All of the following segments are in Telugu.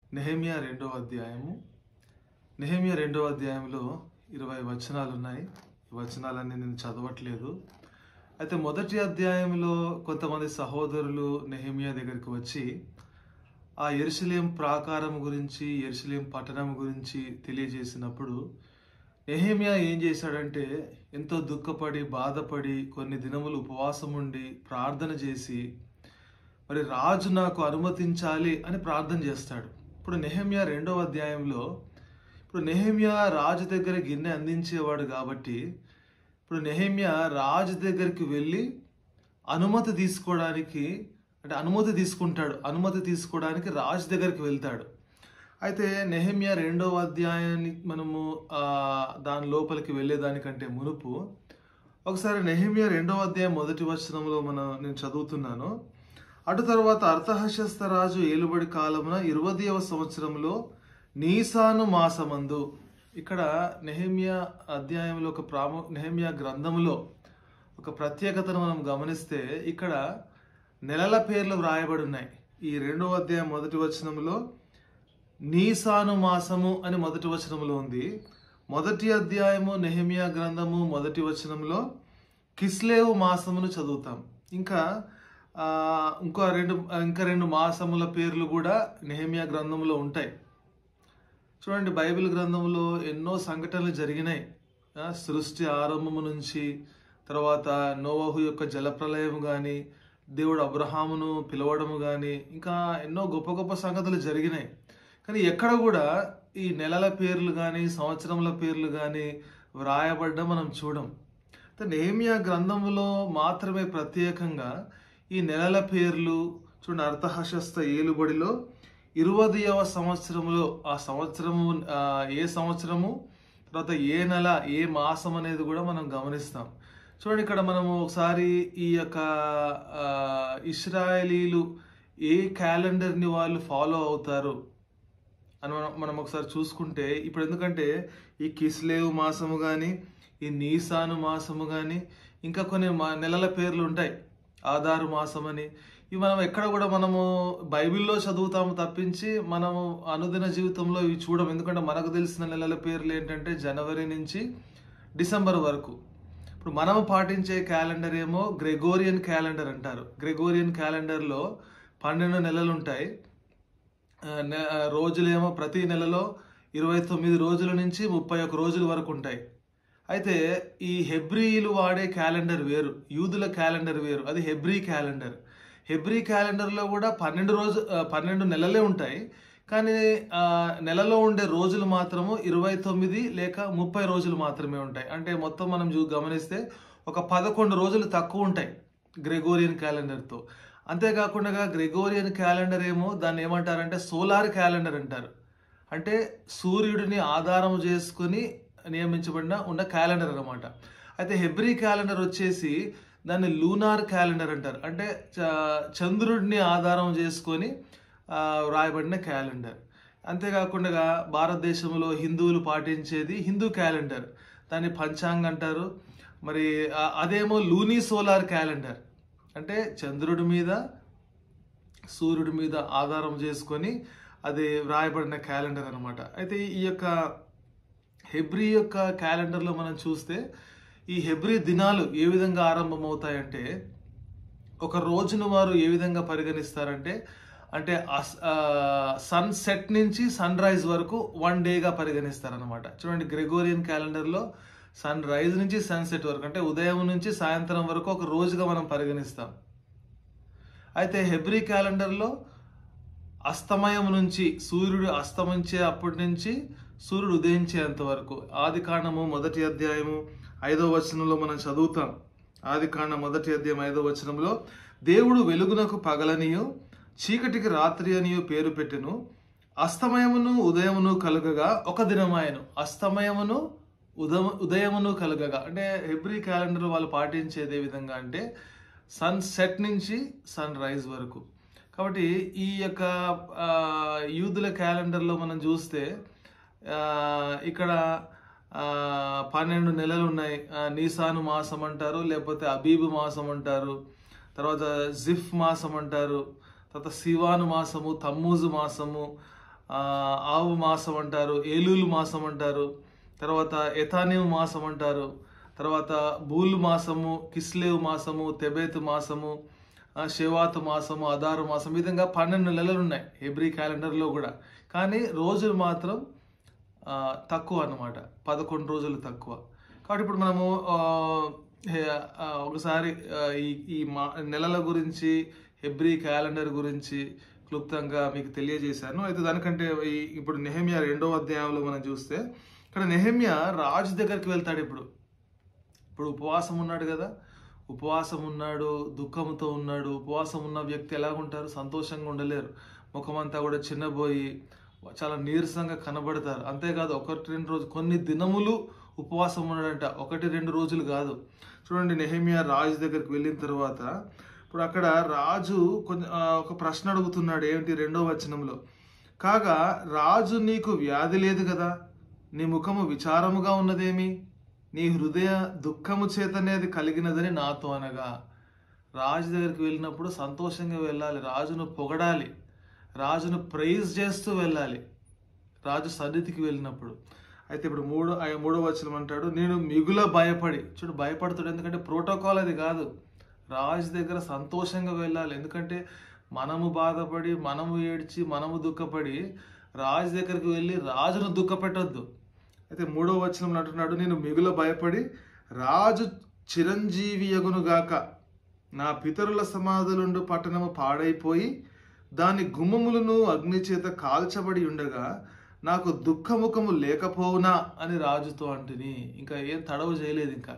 నెహమియా రెండవ అధ్యాయము నెహమియా రెండవ అధ్యాయంలో ఇరవై వచనాలు ఉన్నాయి ఈ వచనాలన్నీ నేను చదవట్లేదు అయితే మొదటి అధ్యాయంలో కొంతమంది సహోదరులు నెహమియా దగ్గరికి వచ్చి ఆ ఎరుసలేం ప్రాకారం గురించి ఎరుసలేం పట్టణం గురించి తెలియజేసినప్పుడు నెహేమియా ఏం చేశాడంటే ఎంతో దుఃఖపడి బాధపడి కొన్ని దినములు ఉపవాసం ఉండి ప్రార్థన చేసి మరి రాజు నాకు అనుమతించాలి అని ప్రార్థన చేస్తాడు ఇప్పుడు నెహమ్యా రెండవ అధ్యాయంలో ఇప్పుడు నెహమ్యా రాజు దగ్గర గిన్నె అందించేవాడు కాబట్టి ఇప్పుడు నెహమ్యా రాజు దగ్గరికి వెళ్ళి అనుమతి తీసుకోవడానికి అంటే అనుమతి తీసుకుంటాడు అనుమతి తీసుకోవడానికి రాజు దగ్గరికి వెళ్తాడు అయితే నెహమ్యా రెండవ అధ్యాయాన్ని మనము ఆ, దాని లోపలికి వెళ్ళేదానికంటే మునుపు ఒకసారి నెహమ్యా రెండవ అధ్యాయం మొదటి వచనంలో మనం నేను చదువుతున్నాను అటు తర్వాత అర్థహశస్త రాజు ఏలుబడి కాలమున ఇరవదవ సంవత్సరంలో నీసాను మాసమందు ఇక్కడ నెహమ్యా అధ్యాయంలో ఒక ప్రాము నెహమ్యా గ్రంథంలో ఒక ప్రత్యేకతను మనం గమనిస్తే ఇక్కడ నెలల పేర్లు వ్రాయబడి ఉన్నాయి ఈ రెండవ అధ్యాయం మొదటి వచనంలో నీసాను మాసము అని మొదటి వచనంలో ఉంది మొదటి అధ్యాయము నెహమియా గ్రంథము మొదటి వచనంలో కిస్లేవు మాసమును చదువుతాం ఇంకా ఆ, ఇంకో రెండు ఇంకా రెండు మాసముల పేర్లు కూడా నెహమియా గ్రంథంలో ఉంటాయి చూడండి బైబిల్ గ్రంథంలో ఎన్నో సంఘటనలు జరిగినాయి ఆ, సృష్టి ఆరంభము నుంచి తర్వాత నోవహు యొక్క జలప్రలయం కానీ దేవుడు అబ్రహామును పిలవడము కానీ ఇంకా ఎన్నో గొప్ప గొప్ప సంగతులు జరిగినాయి కానీ ఎక్కడ కూడా ఈ నెలల పేర్లు కానీ సంవత్సరముల పేర్లు కానీ వ్రాయబడ్డం మనం చూడం అయితే నేమియా గ్రంథంలో మాత్రమే ప్రత్యేకంగా ఈ నెలల పేర్లు చూడండి అర్థహశస్త ఏలుబడిలో ఇరవదవ సంవత్సరంలో ఆ సంవత్సరము ఆ, ఏ సంవత్సరము తర్వాత ఏ నెల ఏ మాసం అనేది కూడా మనం గమనిస్తాం చూడండి ఇక్కడ మనము ఒకసారి ఈ యొక్క ఆ, ఇస్రాయేలీలు ఏ క్యాలెండర్ని వాళ్ళు ఫాలో అవుతారు అని మనం మనం ఒకసారి చూసుకుంటే ఇప్పుడు ఎందుకంటే ఈ కిస్లేవు మాసము కానీ ఈ నీసాను మాసము కానీ ఇంకా కొన్ని మా నెలల పేర్లు ఉంటాయి ఆధారు మాసం అని ఇవి మనం ఎక్కడ కూడా మనము బైబిల్లో చదువుతాము తప్పించి మనము అనుదిన జీవితంలో ఇవి చూడం ఎందుకంటే మనకు తెలిసిన నెలల పేర్లు ఏంటంటే జనవరి నుంచి డిసెంబర్ వరకు ఇప్పుడు మనము పాటించే క్యాలెండర్ ఏమో గ్రెగోరియన్ క్యాలెండర్ అంటారు గ్రెగోరియన్ క్యాలెండర్లో పన్నెండు నెలలు ఉంటాయి ఆ, నె- ఆ, రోజులేమో ప్రతి నెలలో ఇరవై తొమ్మిది రోజుల నుంచి ముప్పై ఒక్క రోజుల వరకు ఉంటాయి అయితే ఈ హెబ్రీలు వాడే క్యాలెండర్ వేరు యూదుల క్యాలెండర్ వేరు అది హెబ్రీ క్యాలెండర్ హెబ్రీ క్యాలెండర్లో కూడా పన్నెండు రోజు ఆ, పన్నెండు నెలలే ఉంటాయి కానీ ఆ, నెలలో ఉండే రోజులు మాత్రము ఇరవై తొమ్మిది లేక ముప్పై రోజులు మాత్రమే ఉంటాయి అంటే మొత్తం మనం చూ గమనిస్తే ఒక పదకొండు రోజులు తక్కువ ఉంటాయి గ్రెగోరియన్ క్యాలెండర్తో అంతేకాకుండా గ్రెగోరియన్ క్యాలెండర్ ఏమో దాన్ని ఏమంటారంటే సోలార్ క్యాలెండర్ అంటారు అంటే సూర్యుడిని ఆధారం చేసుకుని నియమించబడిన ఉన్న క్యాలెండర్ అన్నమాట అయితే హెబ్రీ క్యాలెండర్ వచ్చేసి దాన్ని లూనార్ క్యాలెండర్ అంటారు అంటే చ- చంద్రుడిని ఆధారం చేసుకొని ఆ, వ్రాయబడిన క్యాలెండర్ అంతేకాకుండా భారతదేశంలో హిందువులు పాటించేది హిందూ క్యాలెండర్ దాన్ని పంచాంగ్ అంటారు మరి ఆ- అదేమో లూనీ సోలార్ క్యాలెండర్ అంటే చంద్రుడి మీద సూర్యుడి మీద ఆధారం చేసుకొని అది వ్రాయబడిన క్యాలెండర్ అన్నమాట అయితే ఈ యొక్క హెబ్రీ యొక్క క్యాలెండర్లో మనం చూస్తే ఈ హెబ్రీ దినాలు ఏ విధంగా ఆరంభమవుతాయంటే ఒక రోజును వారు ఏ విధంగా పరిగణిస్తారంటే అంటే సన్ సెట్ నుంచి సన్ రైజ్ వరకు వన్ డేగా పరిగణిస్తారనమాట చూడండి గ్రెగోరియన్ క్యాలెండర్లో సన్ రైజ్ నుంచి సన్సెట్ వరకు అంటే ఉదయం నుంచి సాయంత్రం వరకు ఒక రోజుగా మనం పరిగణిస్తాం అయితే హెబ్రీ క్యాలెండర్లో అస్తమయం నుంచి సూర్యుడు అస్తమించే అప్పటి నుంచి సూర్యుడు ఉదయించేంత వరకు ఆది కాండము మొదటి అధ్యాయము ఐదో వచనంలో మనం చదువుతాం ఆది కాండం మొదటి అధ్యాయం ఐదో వచనంలో దేవుడు వెలుగునకు పగలనియు చీకటికి రాత్రి అనియు పేరు పెట్టెను అస్తమయమును ఉదయమును కలుగగా ఒక దినమాయను అస్తమయమును ఉదయ ఉదయమును కలుగగా అంటే హెబ్రీ క్యాలెండర్ వాళ్ళు పాటించేది ఏ విధంగా అంటే సన్ సెట్ నుంచి సన్ రైజ్ వరకు కాబట్టి ఈ యొక్క ఆ, యూదుల క్యాలెండర్లో మనం చూస్తే ఆ, ఇక్కడ ఆ, పన్నెండు నెలలు ఉన్నాయి ఆ, నీసాను మాసం అంటారు లేకపోతే అబీబు మాసం అంటారు తర్వాత జిఫ్ మాసం అంటారు తర్వాత సివాను మాసము తమ్మూజు మాసము ఆ, ఆవు మాసం అంటారు ఏలూలు మాసం అంటారు తర్వాత ఎథానియం మాసం అంటారు తర్వాత బూలు మాసము కిస్లేవ్ మాసము తెబేత్ మాసము ఆ, షెవాత్ మాసము అదారు మాసం ఈ విధంగా పన్నెండు నెలలు ఉన్నాయి ఎవ్రీ క్యాలెండర్లో కూడా కానీ రోజులు మాత్రం ఆ, తక్కువ అన్నమాట పదకొండు రోజులు తక్కువ కాబట్టి ఇప్పుడు మనము ఆ, హే- ఆ, ఒకసారి ఆ, ఈ ఈ మా నెలల గురించి ఎవ్రీ క్యాలెండర్ గురించి క్లుప్తంగా మీకు తెలియజేశాను అయితే దానికంటే ఈ ఇప్పుడు నెహమ్యా రెండో అధ్యాయంలో మనం చూస్తే ఇక్కడ నెహమ్యా రాజు దగ్గరికి వెళ్తాడు ఇప్పుడు ఇప్పుడు ఉపవాసం ఉన్నాడు కదా ఉపవాసం ఉన్నాడు దుఃఖంతో ఉన్నాడు ఉపవాసం ఉన్న వ్యక్తి ఎలా ఉంటారు సంతోషంగా ఉండలేరు ముఖమంతా కూడా చిన్నబోయి చాలా నీరసంగా కనబడతారు అంతేకాదు ఒకటి రెండు రోజు కొన్ని దినములు ఉపవాసం ఉన్నాడంట ఒకటి రెండు రోజులు కాదు చూడండి నెహమియా రాజు దగ్గరికి వెళ్ళిన తర్వాత ఇప్పుడు అక్కడ రాజు కొంచెం ఆ, ఒక ప్రశ్న అడుగుతున్నాడు ఏమిటి రెండో వచనంలో కాగా రాజు నీకు వ్యాధి లేదు కదా నీ ముఖము విచారముగా ఉన్నదేమి నీ హృదయ దుఃఖము చేతనేది కలిగినదని నాతో అనగా రాజు దగ్గరికి వెళ్ళినప్పుడు సంతోషంగా వెళ్ళాలి రాజును పొగడాలి రాజును ప్రైజ్ చేస్తూ వెళ్ళాలి రాజు సన్నిధికి వెళ్ళినప్పుడు అయితే ఇప్పుడు మూడో ఆ మూడో వచనం అంటాడు నేను మిగుల భయపడి చూడు భయపడుతాడు ఎందుకంటే ప్రోటోకాల్ అది కాదు రాజు దగ్గర సంతోషంగా వెళ్ళాలి ఎందుకంటే మనము బాధపడి మనము ఏడ్చి మనము దుఃఖపడి రాజు దగ్గరికి వెళ్ళి రాజును దుఃఖపెట్టొద్దు అయితే మూడో వచనం అంటున్నాడు నేను మిగుల భయపడి రాజు చిరంజీవియగునుగాక నా పితరుల సమాధులుండు పట్టణము పాడైపోయి దాని గుమ్మములను అగ్ని చేత కాల్చబడి ఉండగా నాకు దుఃఖముఖము లేకపోవునా అని రాజుతో అంటుని ఇంకా ఏం తడవు చేయలేదు ఇంకా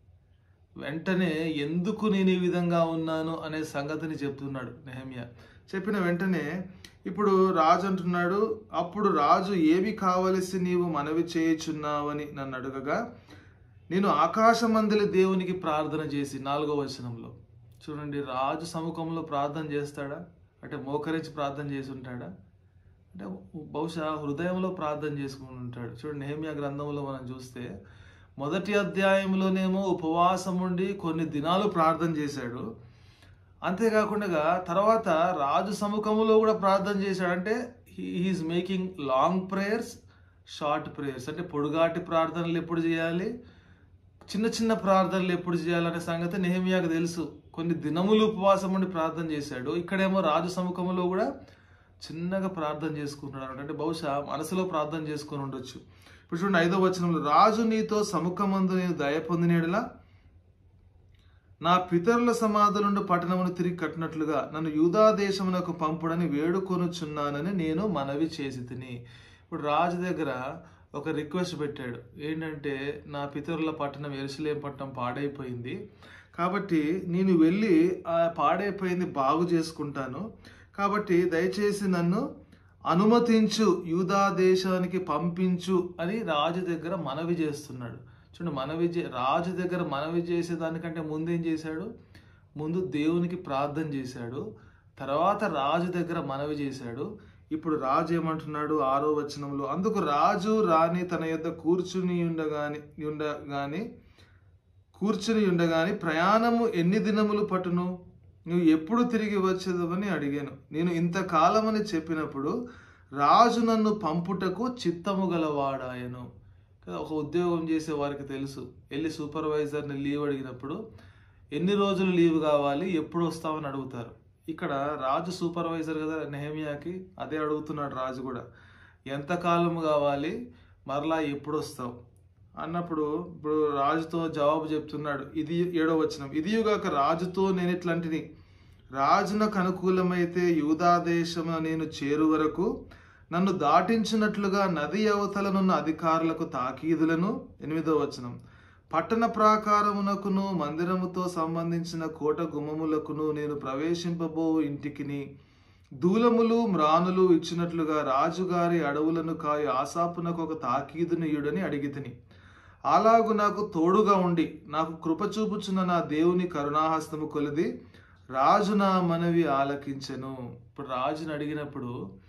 వెంటనే ఎందుకు నేను ఈ విధంగా ఉన్నాను అనే సంగతిని చెప్తున్నాడు నెహమ్య చెప్పిన వెంటనే ఇప్పుడు రాజు అంటున్నాడు అప్పుడు రాజు ఏమి కావలసి నీవు మనవి చేయుచున్నావని నన్ను అడగగా నేను ఆకాశమందలి దేవునికి ప్రార్థన చేసి నాలుగో వచనంలో చూడండి రాజు సముఖంలో ప్రార్థన చేస్తాడా అంటే మోకరించి ప్రార్థన చేసి ఉంటాడా అంటే బహుశా హృదయంలో ప్రార్థన చేసుకుని ఉంటాడు చూడండి నెహమ్యా గ్రంథంలో మనం చూస్తే మొదటి అధ్యాయంలోనేమో ఉపవాసం ఉండి కొన్ని దినాలు ప్రార్థన చేశాడు అంతేకాకుండా తర్వాత రాజు సముఖంలో కూడా ప్రార్థన చేశాడు అంటే he's making long prayers short prayers అంటే పొడుగాటి ప్రార్థనలు ఎప్పుడు చేయాలి చిన్న చిన్న ప్రార్థనలు ఎప్పుడు చేయాలనే సంగతి నెహమియాకు తెలుసు కొన్ని దినములు ఉపవాసం ఉండి ప్రార్థన చేశాడు ఇక్కడేమో రాజు సముఖంలో కూడా చిన్నగా ప్రార్థన చేసుకుంటున్నాడు అంటే బహుశా మనసులో ప్రార్థన చేసుకొని ఉండొచ్చు ఇప్పుడు చూడండి ఐదో వచనంలో రాజు నీతో సముఖమందు నేను దయ పొందినేడులా నా పితరుల సమాధులుండు పట్టణమును తిరిగి కట్టినట్లుగా నన్ను యూదా దేశమునకు పంపుడని వేడుకొనుచున్నానని నేను మనవి చేసి తిని ఇప్పుడు రాజు దగ్గర ఒక రిక్వెస్ట్ పెట్టాడు ఏంటంటే నా పితరుల పట్టణం ఎరుసలేం పట్టణం పాడైపోయింది కాబట్టి నేను వెళ్ళి ఆ పాడైపోయింది బాగు చేసుకుంటాను కాబట్టి దయచేసి నన్ను అనుమతించు యూదా దేశానికి పంపించు అని రాజు దగ్గర మనవి చేస్తున్నాడు చూడండి మనవి చే రాజు దగ్గర మనవి చేసేదానికంటే ముందు ఏం చేశాడు ముందు దేవునికి ప్రార్థన చేశాడు తర్వాత రాజు దగ్గర మనవి చేశాడు ఇప్పుడు రాజు ఏమంటున్నాడు ఆరో వచనంలో అందుకు రాజు రాణి తన యొద్ద కూర్చుని ఉండగాని ఉండగాని కూర్చుని ఉండగాని ప్రయాణము ఎన్ని దినములు పట్టును నువ్వు ఎప్పుడు తిరిగి వచ్చేదవని అడిగాను నేను ఇంతకాలమని చెప్పినప్పుడు రాజు నన్ను పంపుటకు చిత్తము గలవాడాయను కదా ఒక ఉద్యోగం చేసే వారికి తెలుసు వెళ్ళి సూపర్వైజర్ని లీవ్ అడిగినప్పుడు ఎన్ని రోజులు లీవ్ కావాలి ఎప్పుడు వస్తామని అడుగుతారు ఇక్కడ రాజు సూపర్వైజర్ కదా నెహమియాకి అదే అడుగుతున్నాడు రాజు కూడా ఎంతకాలం కావాలి మరలా ఎప్పుడు వస్తావు అన్నప్పుడు ఇప్పుడు రాజుతో జవాబు చెప్తున్నాడు ఇది ఏడో వచనం ఇదియుగాక రాజుతో నేను ఇట్లాంటిది రాజునకు అనుకూలమైతే యూదా దేశమున నేను చేరు వరకు నన్ను దాటించినట్లుగా నది అవతలనున్న అధికారులకు తాకీదులను ఎనిమిదో వచనం పట్టణ ప్రాకారమునకును మందిరముతో సంబంధించిన కోట గుమ్మములకును నేను ప్రవేశింపబో ఇంటికిని దూలములు మ్రానులు ఇచ్చినట్లుగా రాజుగారి అడవులను కాయ ఆసాపునకు ఒక తాకీదును ఇయుడని అడిగితిని అలాగు నాకు తోడుగా ఉండి నాకు కృప చూపుచున్న నా దేవుని కరుణాహస్తము కొలిది రాజు నా మనవి ఆలకించెను ఇప్పుడు రాజుని అడిగినప్పుడు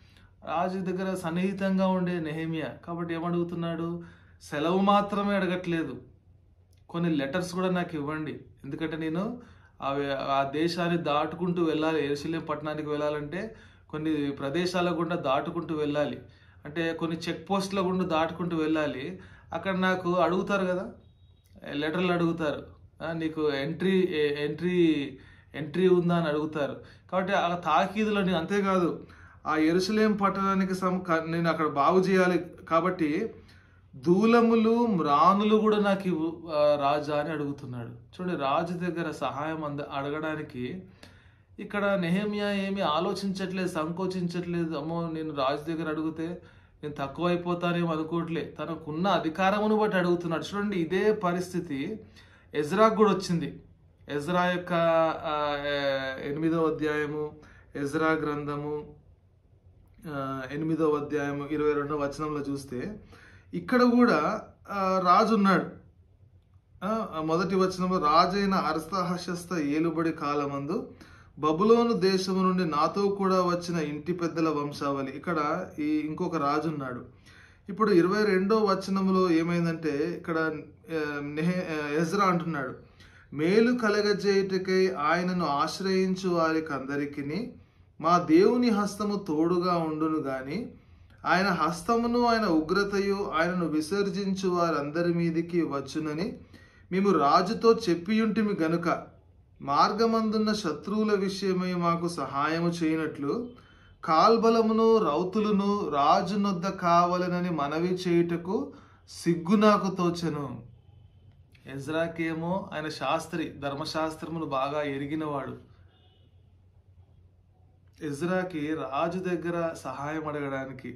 రాజు దగ్గర సన్నిహితంగా ఉండే నెహమియా కాబట్టి ఏమడుగుతున్నాడు సెలవు మాత్రమే అడగట్లేదు కొన్ని లెటర్స్ కూడా నాకు ఇవ్వండి ఎందుకంటే నేను అవి ఆ దేశాన్ని దాటుకుంటూ వెళ్ళాలి ఎరుసలేం పట్టణానికి వెళ్ళాలంటే కొన్ని ప్రదేశాల గుండా దాటుకుంటూ వెళ్ళాలి అంటే కొన్ని చెక్ పోస్టుల గుండా దాటుకుంటూ వెళ్ళాలి అక్కడ నాకు అడుగుతారు కదా లెటర్లు అడుగుతారు ఆ, నీకు ఎంట్రీ ఏ- ఎంట్రీ ఎంట్రీ ఉందా అని అడుగుతారు కాబట్టి ఆ తాకీదులో నేను అంతేకాదు ఆ ఎరుసలేం పట్టణానికి సమ క- నేను అక్కడ బాగు చేయాలి కాబట్టి దూలములు మ్రానులు కూడా నాకు ఇవ్వు ఆ, రాజా అని అడుగుతున్నాడు చూడండి రాజు దగ్గర సహాయం అంద అడగడానికి ఇక్కడ నెహమియా ఏమి ఆలోచించట్లేదు సంకోచించట్లేదు అమ్మో నేను రాజు దగ్గర అడిగితే నేను తక్కువ అయిపోతానేమో అనుకోవట్లే తనకున్న అధికారమును బట్టి అడుగుతున్నాడు చూడండి ఇదే పరిస్థితి ఎజ్రాకు కూడా వచ్చింది ఎజ్రా యొక్క ఆ, ఎనిమిదవ అధ్యాయము ఎజ్రా గ్రంథము ఆ, ఎనిమిదవ అధ్యాయము ఇరవై రెండవ వచనంలో చూస్తే ఇక్కడ కూడా ఆ, రాజు ఉన్నాడు ఆ, ఆ మొదటి వచనంలో రాజైన అర్స్తహశస్త ఏలుబడి కాలమందు బబులోను దేశము నుండి నాతో కూడా వచ్చిన ఇంటి పెద్దల వంశావళి ఇక్కడ ఈ ఇంకొక రాజు ఉన్నాడు ఇప్పుడు ఇరవై రెండో వచనంలో ఏమైందంటే ఇక్కడ ఆ, నెహే ఆ, ఎజ్రా అంటున్నాడు మేలు కలగజేయుటకై ఆయనను ఆశ్రయించు వారికి అందరికిని మా దేవుని హస్తము తోడుగా ఉండును గాని ఆయన హస్తమును ఆయన ఉగ్రతయు ఆయనను విసర్జించు వారందరి మీదికి వచ్చునని మేము రాజుతో చెప్పియుంటిమి గనుక మార్గమందున్న శత్రువుల విషయమై మాకు సహాయము చేయనట్లు కాల్బలమును రౌతులను రాజునొద్ద కావలనని మనవి చేయుటకు సిగ్గు నాకు తోచెను ఎజ్రాకేమో ఆయన శాస్త్రి ధర్మశాస్త్రమును బాగా ఎరిగినవాడు ఎజ్రాకి రాజు దగ్గర సహాయం అడగడానికి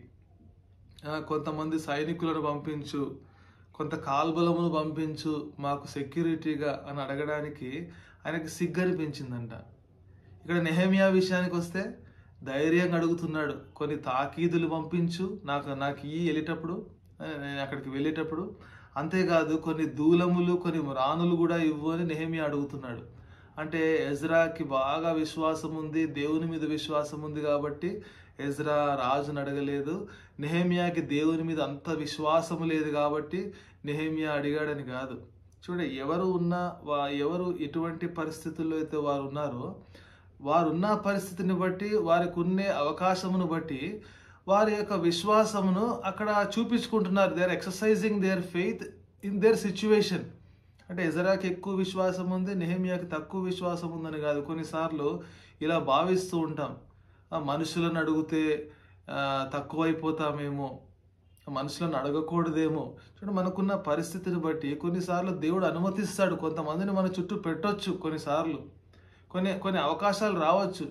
ఆ, కొంతమంది సైనికులను పంపించు కొంత కాల్బలమును పంపించు మాకు సెక్యూరిటీగా అని అడగడానికి ఆయనకి సిగ్గు అనిపించిందంట ఇక్కడ నెహమియా విషయానికి వస్తే ధైర్యంగా అడుగుతున్నాడు కొన్ని తాకీదులు పంపించు నాకు నాకు ఈ వెళ్ళేటప్పుడు ఆ, నేను అక్కడికి వెళ్ళేటప్పుడు అంతేకాదు కొన్ని దూలములు కొన్ని రానులు కూడా ఇవ్వు అని నెహమియా అడుగుతున్నాడు అంటే ఎజ్రాకి బాగా విశ్వాసం ఉంది దేవుని మీద విశ్వాసం ఉంది కాబట్టి ఎజ్రా రాజును అడగలేదు నెహమియాకి దేవుని మీద అంత విశ్వాసం లేదు కాబట్టి నెహమియా అడిగాడని కాదు చూడ ఎవరు ఉన్నా వా ఎవరు ఎటువంటి పరిస్థితుల్లో అయితే వారు ఉన్నారో వారు ఉన్న పరిస్థితిని బట్టి వారికి ఉండే అవకాశమును బట్టి వారి యొక్క విశ్వాసమును అక్కడ చూపించుకుంటున్నారు they are exercising their faith in their situation అంటే ఎజరాకి ఎక్కువ విశ్వాసం ఉంది నెహమియాకి తక్కువ విశ్వాసం ఉందని కాదు కొన్నిసార్లు ఇలా భావిస్తూ ఉంటాం ఆ మనుషులను అడిగితే ఆ, తక్కువైపోతామేమో మనుషులను అడగకూడదేమో చూడండి మనకున్న పరిస్థితిని బట్టి కొన్నిసార్లు దేవుడు అనుమతిస్తాడు కొంతమందిని మన చుట్టూ పెట్టొచ్చు కొన్నిసార్లు కొన్ని కొన్ని అవకాశాలు రావచ్చు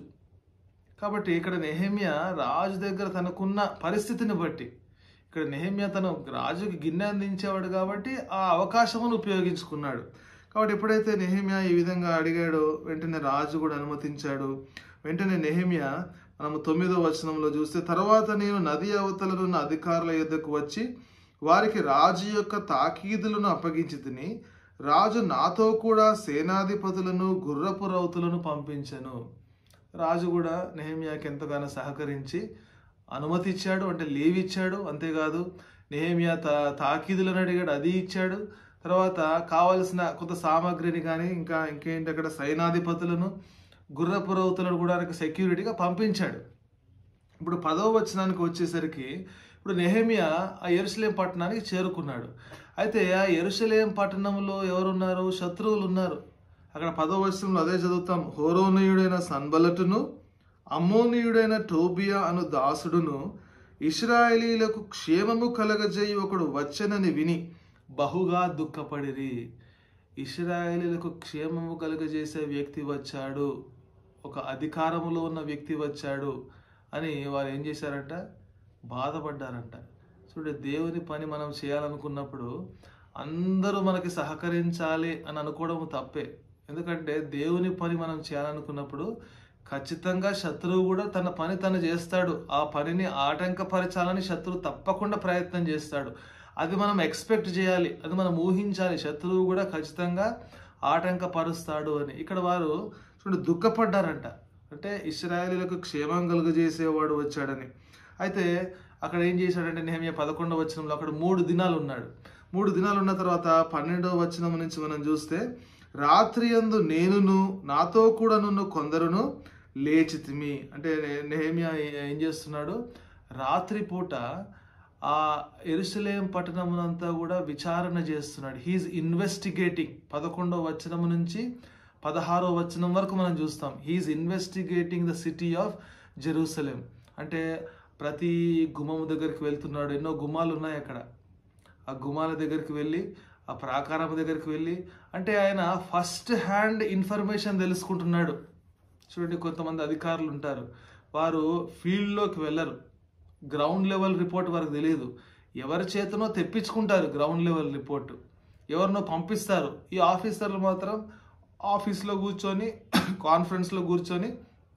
కాబట్టి ఇక్కడ నెహమియా రాజు దగ్గర తనకున్న పరిస్థితిని బట్టి ఇక్కడ నెహమియా తను రాజుకి గిన్నె అందించేవాడు కాబట్టి ఆ అవకాశమును ఉపయోగించుకున్నాడు కాబట్టి ఎప్పుడైతే నెహమియా ఈ విధంగా అడిగాడో వెంటనే రాజు కూడా అనుమతించాడు వెంటనే నెహమియా మనము తొమ్మిదో వచనంలో చూస్తే తర్వాత నేను నది అవతలనున్న అధికారుల యొద్దకు వచ్చి వారికి రాజు యొక్క తాకీదులను అప్పగించి తిని రాజు నాతో కూడా సేనాధిపతులను గుర్రపు రౌతులను పంపించను రాజు కూడా నెహమియాకి ఎంతగానో సహకరించి అనుమతి ఇచ్చాడు అంటే లీవ్ ఇచ్చాడు అంతేకాదు నెహమియా తా తాకీదులను అడిగాడు అది ఇచ్చాడు తర్వాత కావలసిన కొంత సామాగ్రిని కానీ ఇంకా ఇంకేంటి అక్కడ సైనాధిపతులను గుర్రపు రౌతులను కూడా ఆయనకు సెక్యూరిటీగా పంపించాడు ఇప్పుడు పదవ వచనానికి వచ్చేసరికి ఇప్పుడు నెహమియా ఆ ఎరుసలేం పట్టణానికి చేరుకున్నాడు అయితే ఆ ఎరుసలేం పట్టణంలో ఎవరున్నారు శత్రువులు ఉన్నారు అక్కడ పదవ వచనంలో అదే చదువుతాం హోరోనీయుడైన సన్బలటును అమ్మోనీయుడైన టోబియా అను దాసుడును ఇస్రాయేలీలకు క్షేమము కలగజేయి ఒకడు వచ్చనని విని బహుగా దుఃఖపడిరి ఇస్రాయేలీలకు క్షేమము కలుగజేసే వ్యక్తి వచ్చాడు ఒక అధికారములో ఉన్న వ్యక్తి వచ్చాడు అని వారు ఏం చేశారంట బాధపడ్డారంట చూడండి దేవుని పని మనం చేయాలనుకున్నప్పుడు అందరూ మనకి సహకరించాలి అని అనుకోవడం తప్పే ఎందుకంటే దేవుని పని మనం చేయాలనుకున్నప్పుడు ఖచ్చితంగా శత్రువు కూడా తన పని తను చేస్తాడు ఆ పనిని ఆటంకపరచాలని శత్రువు తప్పకుండా ప్రయత్నం చేస్తాడు అది మనం ఎక్స్పెక్ట్ చేయాలి అది మనం ఊహించాలి శత్రువు కూడా ఖచ్చితంగా ఆటంకపరుస్తాడు అని ఇక్కడ వారు చూడండి దుఃఖపడ్డారంట అంటే ఇస్రాయేలీలకు క్షేమం కలుగజేసేవాడు వచ్చాడని అయితే అక్కడ ఏం చేశాడంటే నేహమియా పదకొండవ వచనంలో అక్కడ మూడు దినాలు ఉన్నాడు మూడు దినాలు ఉన్న తర్వాత పన్నెండవ వచనం నుంచి మనం చూస్తే రాత్రి అందు నేనును నాతో కూడా నున్ను కొందరును లేచితిమి అంటే నెహమియా ఏం చేస్తున్నాడు రాత్రి పూట ఆ ఎరుసలేం పట్టణమునంతా కూడా విచారణ చేస్తున్నాడు హీఈస్ ఇన్వెస్టిగేటింగ్ పదకొండో వచనం నుంచి పదహారో వచనం వరకు మనం చూస్తాం he's investigating the city of Jerusalem అంటే ప్రతి గుమ్మం దగ్గరికి వెళ్తున్నాడు ఎన్నో గుమ్మాలు ఉన్నాయి అక్కడ ఆ గుమ్మాల దగ్గరికి వెళ్ళి ఆ ప్రాకారం దగ్గరికి వెళ్ళి అంటే ఆయన ఫస్ట్ హ్యాండ్ ఇన్ఫర్మేషన్ తెలుసుకుంటున్నాడు చూడండి కొంతమంది అధికారులు ఉంటారు వారు ఫీల్డ్లోకి వెళ్ళరు గ్రౌండ్ లెవెల్ రిపోర్ట్ వారికి తెలియదు ఎవరి చేతనో తెప్పించుకుంటారు గ్రౌండ్ లెవెల్ రిపోర్ట్ ఎవరినో పంపిస్తారు ఈ ఆఫీసర్లు మాత్రం ఆఫీస్లో కూర్చొని కాన్ఫరెన్స్లో కూర్చొని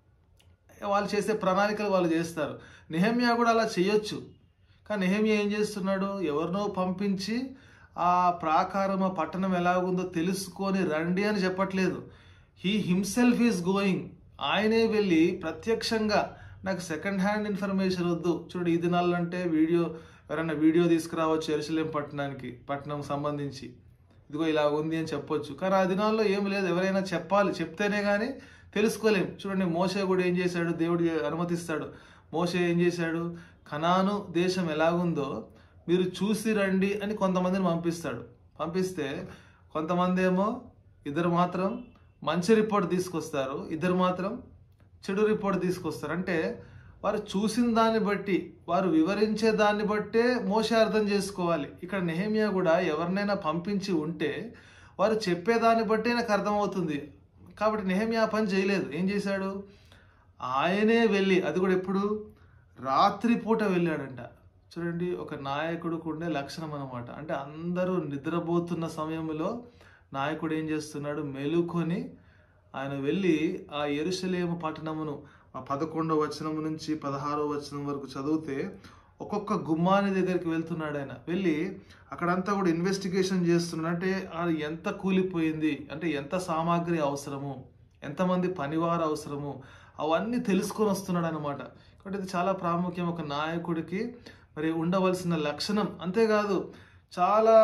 వాళ్ళు చేసే ప్రణాళికలు వాళ్ళు చేస్తారు నెహమ్యా కూడా అలా చేయొచ్చు కానీ నెహమ్యా ఏం చేస్తున్నాడు ఎవరినో పంపించి ఆ ప్రాకారం ఆ పట్టణం ఎలాగుందో తెలుసుకొని రండి అని చెప్పట్లేదు హీ హిమ్సెల్ఫ్ ఈజ్ గోయింగ్ ఆయనే వెళ్ళి ప్రత్యక్షంగా నాకు సెకండ్ హ్యాండ్ ఇన్ఫర్మేషన్ వద్దు చూడు ఈ దినాల్లో అంటే వీడియో ఎవరైనా వీడియో తీసుకురావచ్చు ఎరుసలేం పట్టణానికి పట్టణం సంబంధించి ఇదిగో ఇలా ఉంది అని చెప్పొచ్చు కానీ ఆ దినాల్లో ఏం లేదు ఎవరైనా చెప్పాలి చెప్తేనే కానీ తెలుసుకోలేం చూడండి మోసే కూడా ఏం చేశాడు దేవుడు అనుమతిస్తాడు మోసే ఏం చేశాడు కనాను దేశం ఎలాగుందో మీరు చూసి రండి అని కొంతమందిని పంపిస్తాడు పంపిస్తే కొంతమంది ఏమో ఇద్దరు మాత్రం మంచి రిపోర్ట్ తీసుకొస్తారు ఇద్దరు మాత్రం చెడు రిపోర్ట్ తీసుకొస్తారు అంటే వారు చూసిన దాన్ని బట్టి వారు వివరించే దాన్ని బట్టే మోసే అర్థం చేసుకోవాలి ఇక్కడ నెహమియా కూడా ఎవరినైనా పంపించి ఉంటే వారు చెప్పేదాన్ని బట్టే నాకు అర్థమవుతుంది కాబట్టి నెహమియా పని చేయలేదు ఏం చేశాడు ఆయనే వెళ్ళి అది కూడా ఎప్పుడు రాత్రిపూట వెళ్ళాడంట చూడండి ఒక నాయకుడికి ఉండే లక్షణం అనమాట అంటే అందరూ నిద్రపోతున్న సమయంలో నాయకుడు ఏం చేస్తున్నాడు మెలుకొని ఆయన వెళ్ళి ఆ ఎరుసలేము పట్టణమును ఆ పదకొండవ వచనం నుంచి పదహారో వచనం వరకు చదివితే ఒక్కొక్క గుమ్మాని దగ్గరికి వెళ్తున్నాడు ఆయన వెళ్ళి అక్కడంతా కూడా ఇన్వెస్టిగేషన్ చేస్తున్నాడు అంటే అది ఎంత కూలిపోయింది అంటే ఎంత సామాగ్రి అవసరము ఎంతమంది పనివారు అవసరము అవన్నీ తెలుసుకొని వస్తున్నాడు అనమాట కాబట్టి ఇది చాలా ప్రాముఖ్యం ఒక నాయకుడికి మరి ఉండవలసిన లక్షణం అంతేకాదు చాలా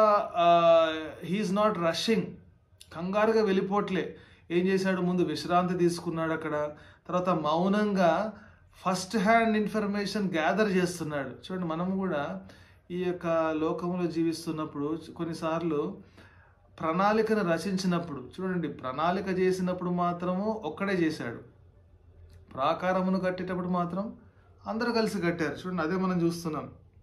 హీఈస్ నాట్ రషింగ్ కంగారుగా వెళ్ళిపోవట్లే ఏం చేశాడు ముందు విశ్రాంతి తీసుకున్నాడు అక్కడ తర్వాత మౌనంగా ఫస్ట్ హ్యాండ్ ఇన్ఫర్మేషన్ గ్యాదర్ చేస్తున్నాడు చూడండి మనం కూడా ఈ యొక్క లోకంలో జీవిస్తున్నప్పుడు కొన్నిసార్లు ప్రణాళికను రచించినప్పుడు చూడండి ప్రణాళిక చేసినప్పుడు మాత్రము ఒక్కడే చేశాడు ప్రాకారమును కట్టేటప్పుడు మాత్రం అందరూ కలిసి కట్టారు చూడండి అదే మనం చూస్తున్నాం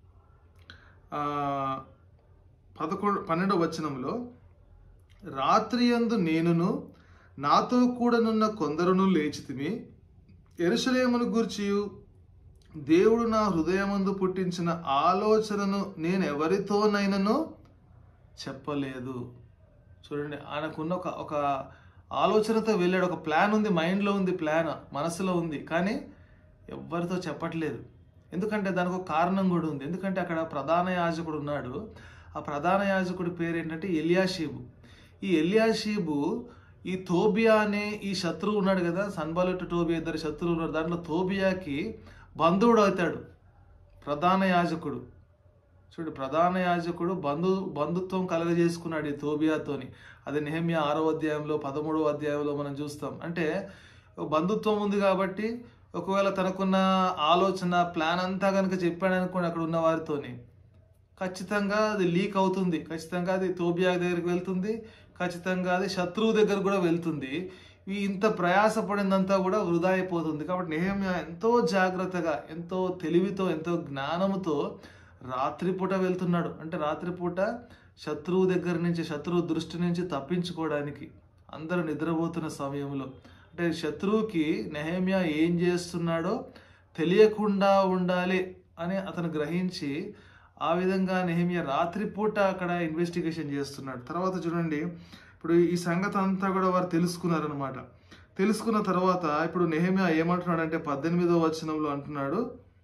పదకొండు పన్నెండవ వచనంలో రాత్రి యందు నేనును నాతో కూడనున్న కొందరును లేచితిమి ఎరుసలేమును గూర్చియు దేవుడు నా హృదయమందు పుట్టించిన ఆలోచనను నేను ఎవరితోనైనను చెప్పలేదు చూడండి ఆయనకున్న ఒక ఒక ఆలోచనతో వెళ్ళాడు ఒక ప్లాన్ ఉంది మైండ్లో ఉంది ప్లాన్ మనసులో ఉంది కానీ ఎవరితో చెప్పట్లేదు ఎందుకంటే దానికి ఒక కారణం కూడా ఉంది ఎందుకంటే అక్కడ ప్రధాన యాజకుడు ఉన్నాడు ఆ ప్రధాన యాజకుడి పేరు ఏంటంటే ఎలియాషీబు ఈ ఎలియాషీబు ఈ తోబియా అనే ఈ శత్రువు ఉన్నాడు కదా సన్బాలెట్ టోబియా ఇద్దరు శత్రువులు ఉన్నారు దాంట్లో తోబియాకి బంధువుడు అవుతాడు ప్రధాన యాజకుడు చూడు ప్రధాన యాజకుడు బంధు బంధుత్వం కలగజేసుకున్నాడు ఈ తోబియాతోని అది నెహమ్యా ఆరో అధ్యాయంలో పదమూడవ అధ్యాయంలో మనం చూస్తాం అంటే బంధుత్వం ఉంది కాబట్టి ఒకవేళ తనకున్న ఆలోచన ప్లాన్ అంతా కనుక చెప్పాడు అనుకోండి అక్కడ ఉన్న వారితోని ఖచ్చితంగా అది లీక్ అవుతుంది ఖచ్చితంగా అది తోబియా దగ్గరికి వెళ్తుంది ఖచ్చితంగా అది శత్రువు దగ్గర కూడా వెళ్తుంది ఈ ఇంత ప్రయాసపడిందంతా కూడా వృధా అయిపోతుంది కాబట్టి నెహమ్యా ఎంతో జాగ్రత్తగా ఎంతో తెలివితో ఎంతో జ్ఞానముతో రాత్రిపూట వెళ్తున్నాడు అంటే రాత్రిపూట శత్రువు దగ్గర నుంచి శత్రువు దృష్టి నుంచి తప్పించుకోవడానికి అందరూ నిద్రపోతున్న సమయంలో అంటే శత్రువుకి నెహమ్యా ఏం చేస్తున్నాడో తెలియకుండా ఉండాలి అని అతను గ్రహించి ఆ విధంగా నెహమియా రాత్రిపూట అక్కడ ఇన్వెస్టిగేషన్ చేస్తున్నాడు తర్వాత చూడండి ఇప్పుడు ఈ సంగతి అంతా కూడా వారు తెలుసుకున్నారనమాట తెలుసుకున్న తర్వాత ఇప్పుడు నెహమియా ఏమంటున్నాడంటే పద్దెనిమిదో వచనంలో అంటున్నాడు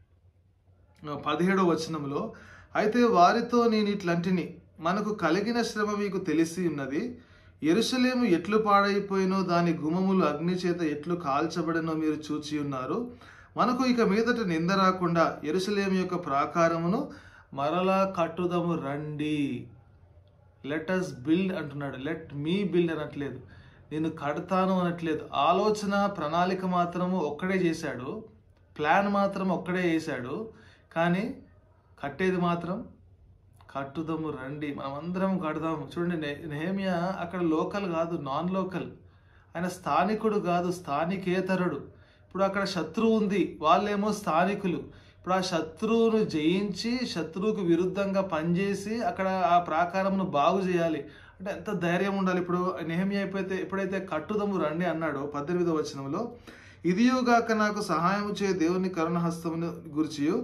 పదిహేడో వచనంలో అయితే వారితో నేను ఇట్లాంటిని మనకు కలిగిన శ్రమ మీకు తెలిసి ఉన్నది ఎరుసలేము ఎట్లు పాడైపోయినో దాని గుమములు అగ్ని చేత ఎట్లు కాల్చబడినో మీరు చూచి ఉన్నారు మనకు ఇక మీదట నింద రాకుండా ఎరుసలేము యొక్క ప్రాకారమును మరలా కట్టుదము రండి లెట్ అస్ బిల్డ్ అంటున్నాడు లెట్ మీ బిల్డ్ అనట్లేదు నేను కడతాను అనట్లేదు ఆలోచన ప్రణాళిక మాత్రము ఒక్కడే చేశాడు ప్లాన్ మాత్రం ఒక్కడే చేశాడు కానీ కట్టేది మాత్రం కట్టుదాము రండి మనం అందరం కడదాము చూడండి నె- నెహమియా అక్కడ లోకల్ కాదు నాన్ లోకల్ ఆయన స్థానికుడు కాదు స్థానికేతరుడు ఇప్పుడు అక్కడ శత్రువు ఉంది వాళ్ళేమో స్థానికులు ఇప్పుడు ఆ శత్రువును జయించి శత్రువుకు విరుద్ధంగా పనిచేసి అక్కడ ఆ ప్రాకారమును బాగు చేయాలి అంటే ఎంత ధైర్యం ఉండాలి ఇప్పుడు నెహమి అయిపోతే ఎప్పుడైతే కట్టుదము రండి అన్నాడో పద్దెనిమిదో వచనంలో ఇదియోగాక నాకు సహాయం చే దేవుని కరుణహస్తమును గురిచియు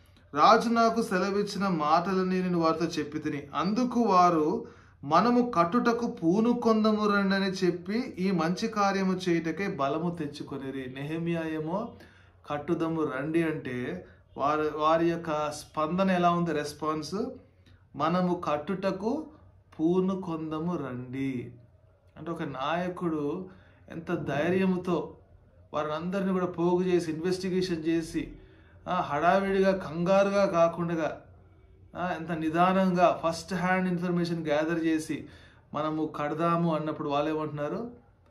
రాజు నాకు సెలవిచ్చిన మాటలని నేను వారితో చెప్పి తిని అందుకు వారు మనము కట్టుటకు పూను కొందము రండి అని చెప్పి ఈ మంచి కార్యము చేయుటకై బలము తెచ్చుకొనిరి నెహమియా ఏమో కట్టుదము రండి అంటే వారి వారి యొక్క స్పందన ఎలా ఉంది రెస్పాన్స్ మనము కట్టుటకు పూను కొందము రండి అంటే ఒక నాయకుడు ఎంత ధైర్యంతో వారిని అందరిని కూడా పోగు చేసి ఇన్వెస్టిగేషన్ చేసి ఆ, హడావిడిగా కంగారుగా కాకుండా ఆ, ఎంత నిదానంగా ఫస్ట్ హ్యాండ్ ఇన్ఫర్మేషన్ గ్యాదర్ చేసి మనము కడదాము అన్నప్పుడు వాళ్ళు ఏమంటున్నారు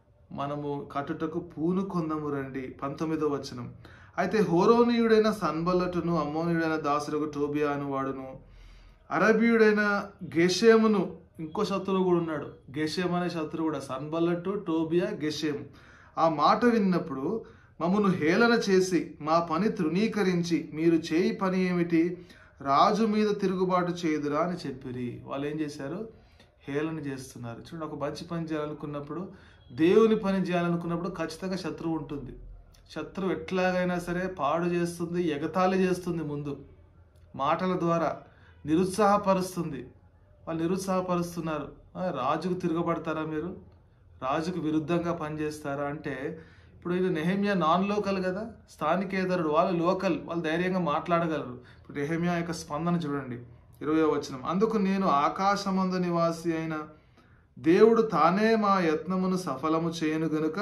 మనము కట్టుటకు పూను కొందము రండి పంతొమ్మిదో వచనం అయితే హోరోనీయుడైన సన్బల్లటును అమ్మోనీయుడైన దాసులకు టోబియా అను వాడును అరబీయుడైన గెషేమును ఇంకో శత్రువు కూడా ఉన్నాడు గెషేమ్ అనే శత్రువు కూడా సన్బల్లట్టు టోబియా గెషేమ్ ఆ మాట విన్నప్పుడు మమ్మను హేళన చేసి మా పని తృణీకరించి మీరు చేయి పని ఏమిటి రాజు మీద తిరుగుబాటు చేయుదురా అని చెప్పిరి వాళ్ళు ఏం చేశారు హేళన చేస్తున్నారు చూడండి ఒక మంచి పని చేయాలనుకున్నప్పుడు దేవుని పని చేయాలనుకున్నప్పుడు ఖచ్చితంగా శత్రువు ఉంటుంది శత్రువు ఎట్లాగైనా సరే పాడు చేస్తుంది ఎగతాళి చేస్తుంది ముందు మాటల ద్వారా నిరుత్సాహపరుస్తుంది వాళ్ళు నిరుత్సాహపరుస్తున్నారు ఆ, రాజుకు తిరగబడతారా మీరు రాజుకు విరుద్ధంగా పనిచేస్తారా అంటే ఇప్పుడు ఇది నెహమియా నాన్ లోకల్ కదా స్థానికేతరుడు వాళ్ళు లోకల్ వాళ్ళు ధైర్యంగా మాట్లాడగలరు ఇప్పుడు నెహమియా యొక్క స్పందన చూడండి ఇరవై వచనం అందుకు నేను ఆకాశమందు నివాసి అయిన దేవుడు తానే మా యత్నమును సఫలము చేయను గనుక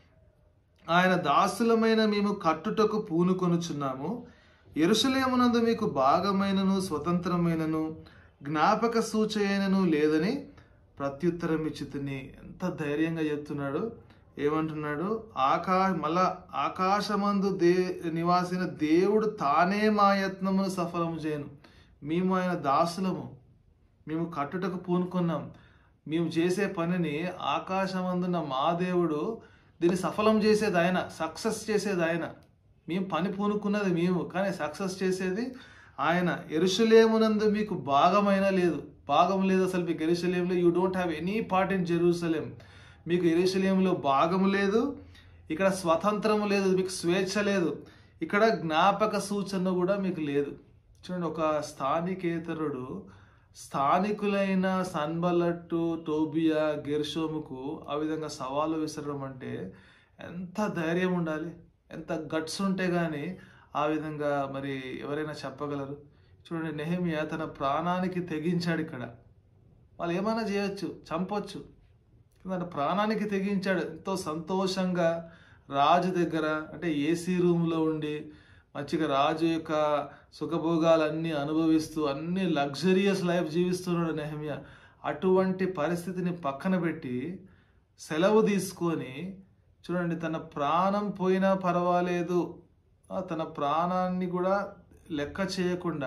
ఆయన దాసులమైన మేము కట్టుటకు పూనుకొనుచున్నాము ఎరుసలేమునందు మీకు భాగమైనను స్వతంత్రమైనను జ్ఞాపక సూచయనను లేదని ప్రత్యుత్తరం ఇచ్చితిని ఎంత ధైర్యంగా చెప్తున్నాడు ఏమంటున్నాడు ఆకా మళ్ళా ఆకాశమందు దే నివాసిన దేవుడు తానే మా యత్నమును సఫలము చేయను మేము ఆయన దాసులము మేము కట్టుటకు పూనుకున్నాం మేము చేసే పనిని ఆకాశమందున్న మా దేవుడు దీన్ని సఫలం చేసేది ఆయన సక్సెస్ చేసేది ఆయన మేము పని పూనుకున్నది మేము కానీ సక్సెస్ చేసేది ఆయన ఎరుసలేమునందు మీకు భాగమైన లేదు భాగం లేదు అసలు మీకు ఎరుసలేంలో you don't have any part in Jerusalem మీకు ఎరుసలేంలో భాగం లేదు ఇక్కడ స్వతంత్రము లేదు మీకు స్వేచ్ఛ లేదు ఇక్కడ జ్ఞాపక సూచన కూడా మీకు లేదు చూడండి ఒక స్థానికేతరుడు స్థానికులైన సన్బలట్టు టోబియా గెర్షోముకు ఆ విధంగా సవాలు విసరడం అంటే ఎంత ధైర్యం ఉండాలి ఎంత గట్స్ ఉంటే కానీ ఆ విధంగా మరి ఎవరైనా చెప్పగలరు చూడండి నెహమియా తన ప్రాణానికి తెగించాడు ఇక్కడ వాళ్ళు ఏమైనా చేయొచ్చు చంపొచ్చు తన ప్రాణానికి తెగించాడు ఎంతో సంతోషంగా రాజు దగ్గర అంటే ఏసీ రూమ్లో ఉండి మంచిగా రాజు యొక్క సుఖభోగాలన్నీ అనుభవిస్తూ అన్ని లగ్జరియస్ లైఫ్ జీవిస్తున్నాడు నెహమియా అటువంటి పరిస్థితిని పక్కన పెట్టి సెలవు తీసుకొని చూడండి తన ప్రాణం పోయినా పర్వాలేదు ఆ, తన ప్రాణాన్ని కూడా లెక్క చేయకుండా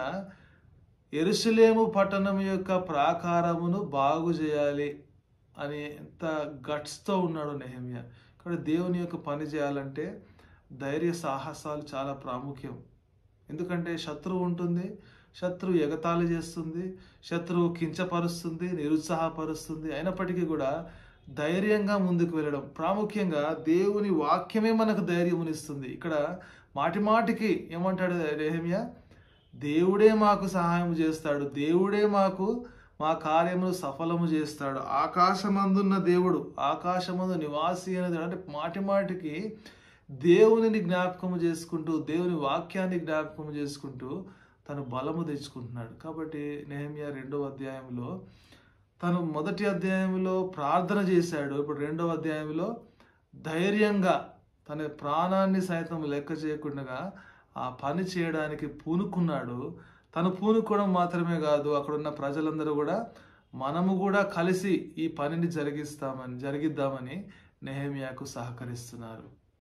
ఎరుసలేము పట్టణం యొక్క ప్రాకారమును బాగు చేయాలి అని ఎంత గట్స్తో ఉన్నాడు నెహమియా ఇక్కడ దేవుని యొక్క పని చేయాలంటే ధైర్య సాహసాలు చాలా ప్రాముఖ్యం ఎందుకంటే శత్రువు ఉంటుంది శత్రువు ఎగతాళి చేస్తుంది శత్రువు కించపరుస్తుంది నిరుత్సాహపరుస్తుంది అయినప్పటికీ కూడా ధైర్యంగా ముందుకు వెళ్ళడం ప్రాముఖ్యంగా దేవుని వాక్యమే మనకు ధైర్యమునిస్తుంది ఇక్కడ మాటి మాటికి ఏమంటాడు రెహమియా దేవుడే మాకు సహాయం చేస్తాడు దేవుడే మాకు మా కార్యమును సఫలము చేస్తాడు ఆకాశమందున్న దేవుడు ఆకాశమందు నివాసి అనేది అంటే మాటి మాటికి దేవునిని జ్ఞాపకము చేసుకుంటూ దేవుని వాక్యాన్ని జ్ఞాపకము చేసుకుంటూ తను బలము తెచ్చుకుంటున్నాడు కాబట్టి నెహమియా రెండవ అధ్యాయంలో తను మొదటి అధ్యాయంలో ప్రార్థన చేశాడు ఇప్పుడు రెండవ అధ్యాయంలో ధైర్యంగా తన ప్రాణాన్ని సైతం లెక్క చేయకుండా ఆ పని చేయడానికి పూనుకున్నాడు తను పూనుకోవడం మాత్రమే కాదు అక్కడున్న ప్రజలందరూ కూడా మనము కూడా కలిసి ఈ పనిని జరిగిస్తామని జరిగిద్దామని నెహమియాకు సహకరిస్తున్నారు